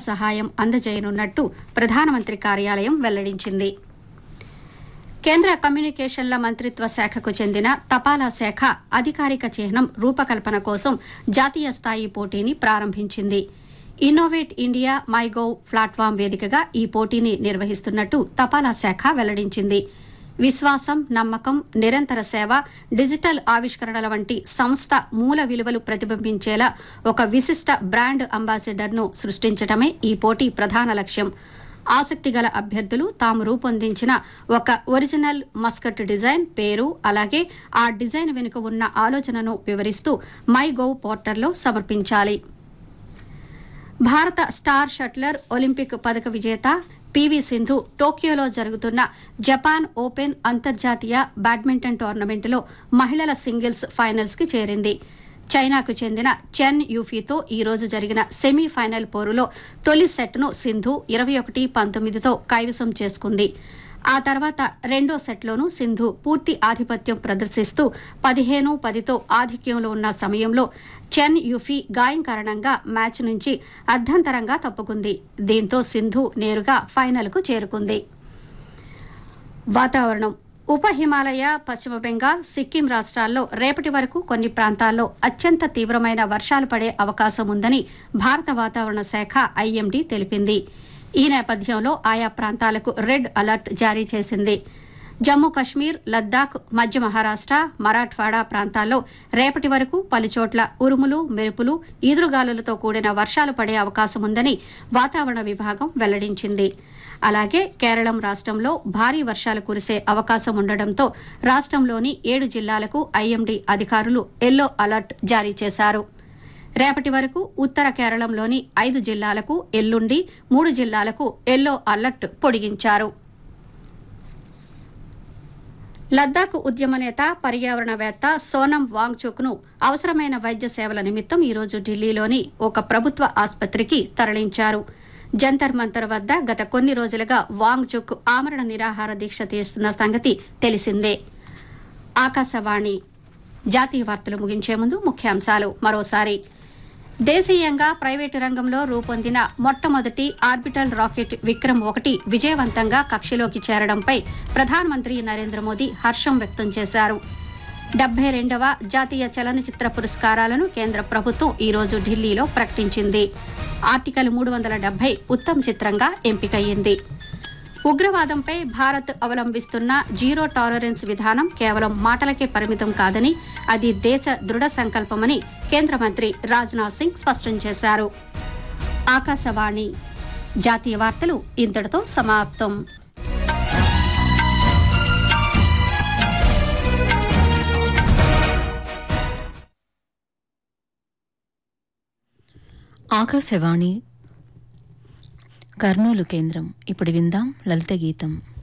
సహాయం అందజేయనున్నట్టు ప్రధానమంత్రి కార్యాలయం వెల్లడించింది కేంద్ర కమ్యూనికేషన్ల మంత్రిత్వ శాఖకు చెందిన తపాలా శాఖ అధికారిక చిహ్నం రూపకల్పన కోసం జాతీయ స్థాయి పోటీని ప్రారంభించింది ఇన్నోవేట్ ఇండియా మైగోవ్ ప్లాట్ఫామ్ వేదికగా ఈ పోటీని నిర్వహిస్తున్నట్టు తపాలా శాఖ వెల్లడించింది విశ్వాసం నమ్మకం నిరంతర సేవ డిజిటల్ ఆవిష్కరణల వంటి సంస్థ మూల విలువలు ప్రతిబింబించేలా ఒక విశిష్ట బ్రాండ్ అంబాసిడర్ను సృష్టించడమే ఈ పోటీ ప్రధాన లక్ష్యం ఆసక్తిగల అభ్యర్థులు తాము రూపొందించిన ఒక ఒరిజినల్ మస్కట్ డిజైన్ పేరు అలాగే ఆ డిజైన్ వెనుక ఉన్న ఆలోచనను వివరిస్తూ మై గోవ్ పోర్టల్లో సమర్పించాలి భారత స్టార్ షట్లర్ ఒలింపిక్ పథక విజేత పివి సింధు టోక్యోలో జరుగుతున్న జపాన్ ఓపెన్ అంతర్జాతీయ బ్యాడ్మింటన్ టోర్నమెంటులో మహిళల సింగిల్స్ ఫైనల్స్ కి చేరింది చైనాకు చెందిన చెన్ యూఫీతో ఈ రోజు జరిగిన సెమీఫైనల్ పోరులో తొలి సెట్ను సింధు ఇరవై ఒకటి పంతొమ్మిదితో కైవసం చేసుకుంది ఆ తర్వాత రెండో సెట్లోనూ సింధు పూర్తి ఆధిపత్యం ప్రదర్శిస్తూ పదిహేను పదితో ఆధిక్యంలో ఉన్న సమయంలో చెన్ యూఫీ గాయం కారణంగా మ్యాచ్ నుంచి అర్ధంతరంగా తప్పుకుంది దీంతో సింధు నేరుగా ఫైనల్కు చేరుకుంది వాతావరణం ఉప హిమాలయ పశ్చిమ బెంగాల్ సిక్కిం రాష్ట్రాల్లో రేపటి వరకు కొన్ని ప్రాంతాల్లో అత్యంత తీవ్రమైన వర్షాలు పడే అవకాశం ఉందని భారత వాతావరణ శాఖ ఐఎండీ తెలిపింది ఈ నేపథ్యంలో ఆయా ప్రాంతాలకు రెడ్ అలర్ట్ జారీ చేసింది జమ్మూ కశ్మీర్ లద్దాఖ్ మధ్య మహారాష్ట మరాఠ్వాడా ప్రాంతాల్లో రేపటి వరకు పలుచోట్ల ఉరుములు మెరుపులు ఈదురుగాలులతో కూడిన వర్షాలు పడే అవకాశం ఉందని వాతావరణ విభాగం వెల్లడించింది అలాగే కేరళం రాష్ట్రంలో భారీ వర్షాలు కురిసే అవకాశం ఉండడంతో రాష్ట్రంలోని ఏడు జిల్లాలకు ఐఎండీ అధికారులు ఎల్లో అలర్ట్ జారీ చేశారు రేపటి వరకు ఉత్తర కేరళంలోని ఐదు జిల్లాలకు ఎల్లుండి మూడు జిల్లాలకు ఎల్లో అలర్ట్ పొడిగించారు లద్దాఖ్ ఉద్యమ నేత పర్యావరణవేత్త సోనం వాంగ్చుక్ను అవసరమైన వైద్య సేవల నిమిత్తం ఈరోజు ఢిల్లీలోని ఒక ప్రభుత్వ ఆసుపత్రికి తరలించారు జంతర్ మంతర్ వద్ద గత కొన్ని రోజులుగా వాంగ్చుక్ ఆమరణ నిరాహార దీక్ష తీస్తున్న సంగతి తెలిసిందే ఆకాశవాణి జాతీయ వార్తలు ముగించే ముందు ముఖ్యాంశాలు మరోసారి దేశీయంగా ప్రైవేటు రంగంలో రూపొందిన మొట్టమొదటి ఆర్బిటల్ రాకెట్ విక్రమ్ ఒకటి విజయవంతంగా కక్షలోకి చేరడంపై ప్రధానమంత్రి నరేంద్ర మోదీ హర్షం వ్యక్తం చేశారు డెబ్బై రెండవ జాతీయ చలనచిత్ర పురస్కారాలను కేంద్ర ప్రభుత్వం ఈ రోజు ఢిల్లీలో ప్రకటించింది ఆర్టికల్ మూడు వందల డెబ్బై ఉత్తమ్ చిత్రంగా ఎంపికయ్యింది ఉగ్రవాదంపై భారత్ అవలంబిస్తున్న జీరో టాలరెన్స్ విధానం కేవలం మాటలకే పరిమితం కాదని అది దేశ దృఢ సంకల్పమని కేంద్ర మంత్రి రాజ్నాథ్ సింగ్ స్పష్టం చేశారు ఆకాశవాణి జాతీయ వార్తలు ఇంతటితో సమాప్తం ఆకాశవాణి కర్నూలు కేంద్రం ఇప్పుడు విందాం లలిత గీతం